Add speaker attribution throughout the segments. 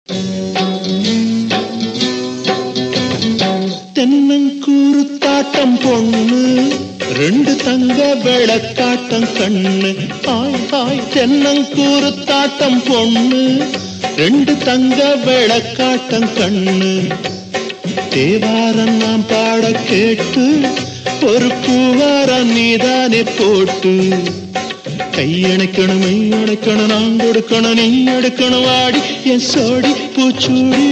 Speaker 1: தென்னங்கூறுத்தாட்டம் பொண்ணு ரெண்டு தங்க விளக்காட்டம் கண்ணு ஆய் ஆய் தென்னங்கூறுத்தாட்டம் பொண்ணு ரெண்டு தங்க விளக்காட்டம் கண்ணு தேவாரம் நாம் பாட கேட்டு ஒரு பூவாரம் நீதானே போட்டு கையணைக்கணும் மெய்யணைக்கணும் நான் கொடுக்கணும் நீ எடுக்கணும் வாடி என் சோடி பூச்சூடி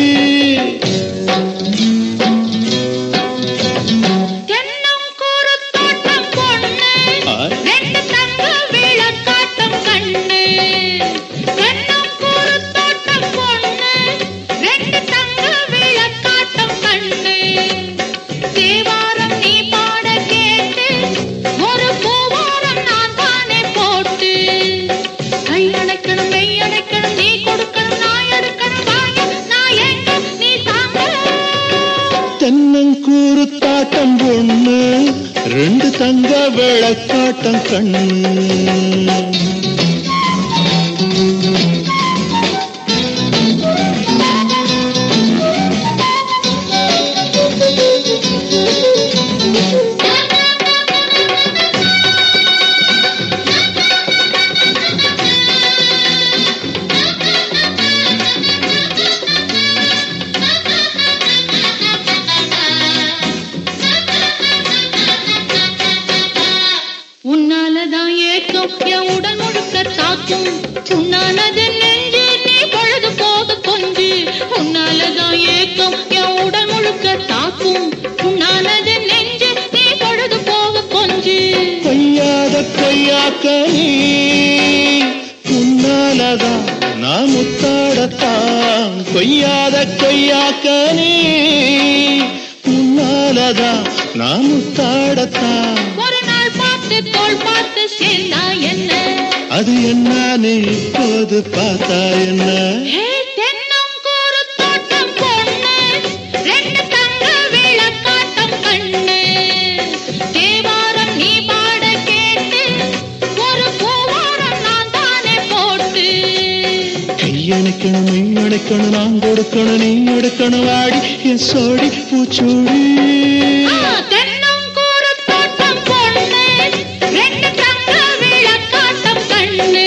Speaker 2: தென்னங்கூறுத்தோட்டம் பொண்ணு,
Speaker 1: ஆய்.
Speaker 2: ரெண்டு தங்க விளக்காட்டம் கண்ணு. தென்னங்கூறுத்தோட்டம் பொண்ணு, ரெண்டு தங்க விளக்காட்டம் கண்ணு. தேவாரம் நீ பாட கேட்டு, ஒரு பூவாரம் நான் தானே போட்டு. கை அணைக்கணும், மெய் அணைக்கணும், நீ கொடுக்கணும், நான் எடுக்கணும், வாங்க, நான் எங்க, நீ தாங்க.
Speaker 1: தென்னங்கூறுத்தாட்டம் பொண்ணு ரெண்டு தங்க விளக்காட்டம் கண்ணு
Speaker 2: உன்னாலதான் ஏக்கம் என் உடல் முழுக்க தாக்கும் உன்னாலது நெஞ்சு நீ பொழுது போக கொஞ்சு உன்னாலதான் ஏக்கம் என் உடல் முழுக்க தாக்கும் உன்னாலது நெஞ்சு நீ பொழுது போக கொஞ்சு
Speaker 1: கொய்யாத கொய்யாக்க நீ உன்னாலதான் நான் முத்தாடத்தான் கொய்யாத கொய்யாக்க நீ உன்னாலதான் நான் முத்தாடத்தான்
Speaker 2: ஒரு நாள் பார்த்து தோள் பார்த்து சேர்ந்தா என்ன
Speaker 1: அது என்னானே இப்போது பார்த்தா என்ன
Speaker 2: ஹே, தென்னங்கூறு தோட்டம் பொண்ணு, ரெண்டு தங்க விளக்காட்டம் கண்ணு. தேவாரம் நீ பாட கேட்டு, ஒரு பூவாரம் நான் தானே போட்டு.
Speaker 1: கையணைக்கணும் மெய்யணைக்கணும் நான் கொடுக்கணும் நீ எடுக்கணும் வாடி என் சோடி பூச்சோடி
Speaker 2: ஆ, தென்னங்கூறு தோட்டம் பொண்ணு, ரெண்டு தங்க விளக்காட்டம் கண்ணு.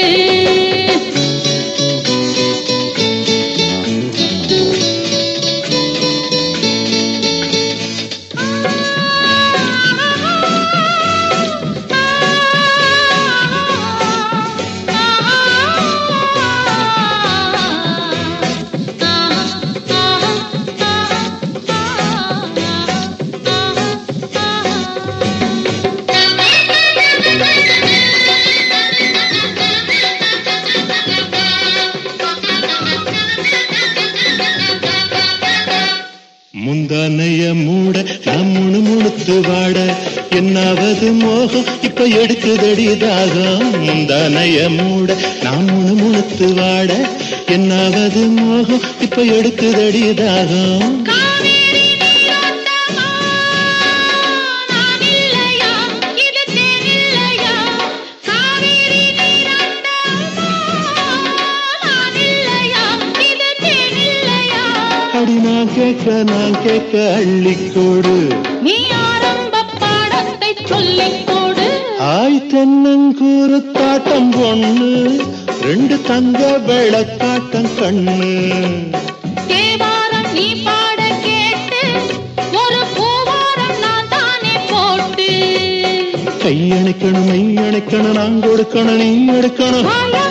Speaker 1: முந்தானைய மூட நான் முணு முணுத்து வாட என்னாவது மோகம் இப்ப எடுக்குதடி தாகம் முந்தானைய மூட நான் முணு முணுத்து வாட என்னாவது மோகம் இப்ப எடுக்குதடி தாகம்
Speaker 2: காவேரி நீரோட்டமா நான் இல்லையா இது தேனில்லையா காவேரி நீரோட்டமா நான் இல்லையா இது தேனில்லையா
Speaker 1: அடி நான் கேட்க நான் கேட்க அள்ளிக்கோடு
Speaker 2: நீ ஆரம்ப பாடத்தை சொல்லிக் கொடு
Speaker 1: ஆய் தென்னங்கூறு தாட்டம் பொண்ணு ரெண்டு தங்க விளக்காட்டம் கண்ணு
Speaker 2: தேவாரம் நீ பாட கேட்டு ஒரு பூவாரம் நான் தானே போட்டு
Speaker 1: கையணைக்கணும் மெய்யணைக்கணும் நான் கொடுக்கணும் நீ எடுக்கணும்
Speaker 2: வாயா